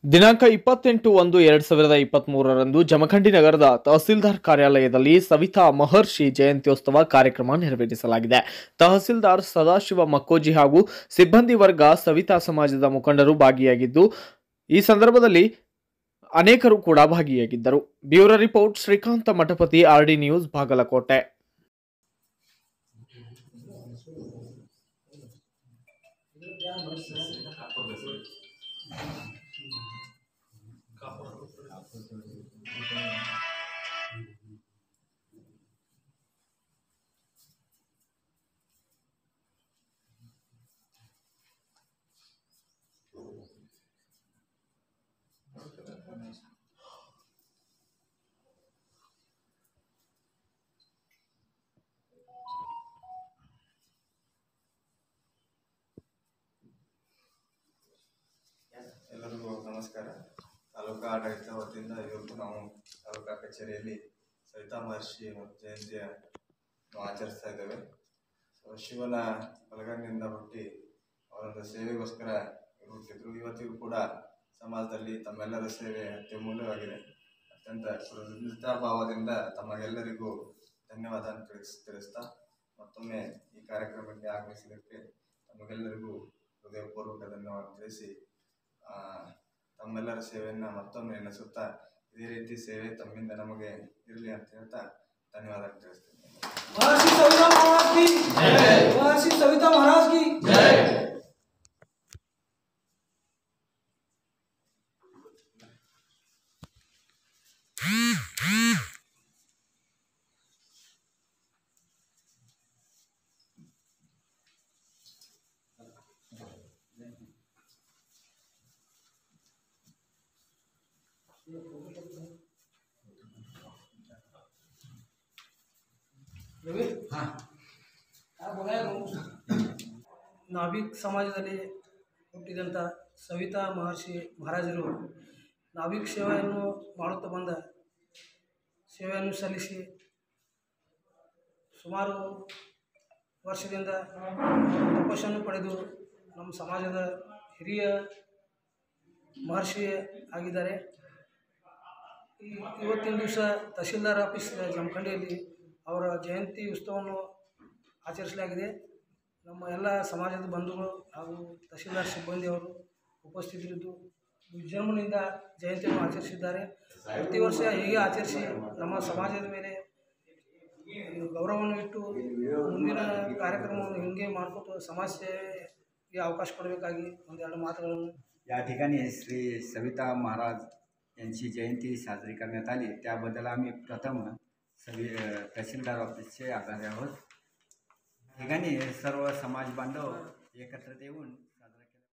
ದಿನಾಂಕ ಇಪ್ಪತ್ತೆಂಟು ಒಂದು ಎರಡ್ ಸಾವಿರದ ಇಪ್ಪತ್ತ್ ಮೂರರಂದು ಜಮಖಂಡಿ ನಗರದ ತಹಸೀಲ್ದಾರ್ ಕಾರ್ಯಾಲಯದಲ್ಲಿ ಸವಿತಾ ಮಹರ್ಷಿ ಜಯಂತ್ಯೋತ್ಸವ ಕಾರ್ಯಕ್ರಮ ನೆರವೇರಿಸಲಾಗಿದೆ ತಹಸೀಲ್ದಾರ್ ಸದಾಶಿವ ಮಕ್ಕೋಜಿ ಹಾಗೂ ಸಿಬ್ಬಂದಿ ವರ್ಗ ಸವಿತಾ ಸಮಾಜದ ಮುಖಂಡರು ಭಾಗಿಯಾಗಿದ್ದು ಈ ಸಂದರ್ಭದಲ್ಲಿ ಅನೇಕರು ಕೂಡ ಭಾಗಿಯಾಗಿದ್ದರು bureau report Srikanta Mathapati RD news Bagalkot ಎಲ್ಲರಿಗೂ ನಮಸ್ಕಾರ ತಾಲೂಕಾ ಆಡಳಿತ ವತಿಯಿಂದ ಇವತ್ತು ನಾವು ತಾಲೂಕಾ ಕಚೇರಿಯಲ್ಲಿ ಸವಿತಾ ಮಹರ್ಷಿ ಜಯಂತಿಯ ಆಚರಿಸ್ತಾ ಇದ್ದೇವೆ ಸೊ ಶಿವನ ಬಲಗಣ್ಣಿಂದ ಹುಟ್ಟಿ ಅವರೊಂದು ಸೇವೆಗೋಸ್ಕರ ಹುಟ್ಟಿದ್ರು ಇವತ್ತಿಗೂ ಕೂಡ ಸಮಾಜದಲ್ಲಿ ತಮ್ಮೆಲ್ಲರ ಸೇವೆ ಅತ್ಯಮೂಲ್ಯವಾಗಿದೆ ಅತ್ಯಂತ ಕೃತಜ್ಞತಾಭಾವದಿಂದ ತಮಗೆಲ್ಲರಿಗೂ ಧನ್ಯವಾದ ತಿಳಿಸ್ ತಿಳಿಸ್ತಾ ಮತ್ತೊಮ್ಮೆ ಈ ಕಾರ್ಯಕ್ರಮಕ್ಕೆ ಆಗಮಿಸಿದ್ದಕ್ಕೆ ತಮಗೆಲ್ಲರಿಗೂ ಹೃದಯಪೂರ್ವಕ ಧನ್ಯವಾದ ತಿಳಿಸಿ ಆ, ತಮ್ಮೆಲ್ಲರ ಸೇವೆಯನ್ನ ಮತ್ತೊಮ್ಮೆ ನೆನೆಸುತ್ತಾ ಇದೇ ರೀತಿ ಸೇವೆ ತಮ್ಮಿಂದ ನಮಗೆ ಇರಲಿ ಅಂತ ಹೇಳ್ತಾ ಧನ್ಯವಾದ ತಿಳಿಸ್ತೀನಿ महर्षि सविता महाराज की महर्षि सविता महाराज की ನಾಭಿಕ್ ಸಮಾಜದಲ್ಲಿ ಹುಟ್ಟಿದಂಥ ಸವಿತಾ ಮಹರ್ಷಿ ಮಹಾರಾಜರು ನಾಭಿಕ್ ಸೇವೆಯನ್ನು ಮಾಡುತ್ತಾ ಬಂದ ಸೇವೆಯನ್ನು ಸಲ್ಲಿಸಿ ಸುಮಾರು ವರ್ಷದಿಂದ ತಪಸ್ಸನ್ನು ಪಡೆದು ನಮ್ಮ ಸಮಾಜದ ಹಿರಿಯ ಮಹರ್ಷಿ ಆಗಿದ್ದಾರೆ ಈ ಇವತ್ತಿನ ದಿವಸ ತಹಶೀಲ್ದಾರ್ ಆಫೀಸ್ ಜಮಖಂಡಿಯಲ್ಲಿ ಅವರ ಜಯಂತಿ ಉತ್ಸವವನ್ನು ಆಚರಿಸಲಾಗಿದೆ ನಮ್ಮ ಎಲ್ಲ ಸಮಾಜದ ಬಂಧುಗಳು ಹಾಗೂ ತಹಶೀಲ್ದಾರ್ ಸಿಬ್ಬಂದಿಯವರು ಉಪಸ್ಥಿತರಿದ್ದು ವಿಜೃಂಭಣೆಯಿಂದ ಜಯಂತಿಯನ್ನು ಆಚರಿಸಿದ್ದಾರೆ ಪ್ರತಿ ವರ್ಷ ಹೀಗೆ ಆಚರಿಸಿ ನಮ್ಮ ಸಮಾಜದ ಮೇಲೆ ಗೌರವವನ್ನು ಇಟ್ಟು ಮುಂದಿನ ಕಾರ್ಯಕ್ರಮವನ್ನು ಹಿಂಗೆ ಮಾಡ್ಕೊಟ್ಟು ಸಮಾಜ ಸೇವೆಗೆ ಅವಕಾಶ ಕೊಡಬೇಕಾಗಿ ಒಂದೆರಡು ಮಾತುಗಳನ್ನು या ठिकाणी श्री सविता महाराज यांची जयंती साजरी करण्यात आली त्याबद्दल आम्ही प्रथम सवि तहसीलदार ऑफिसचे आभारी आहोत ठिकाणी सर्व समाज बांधव एकत्रित येऊन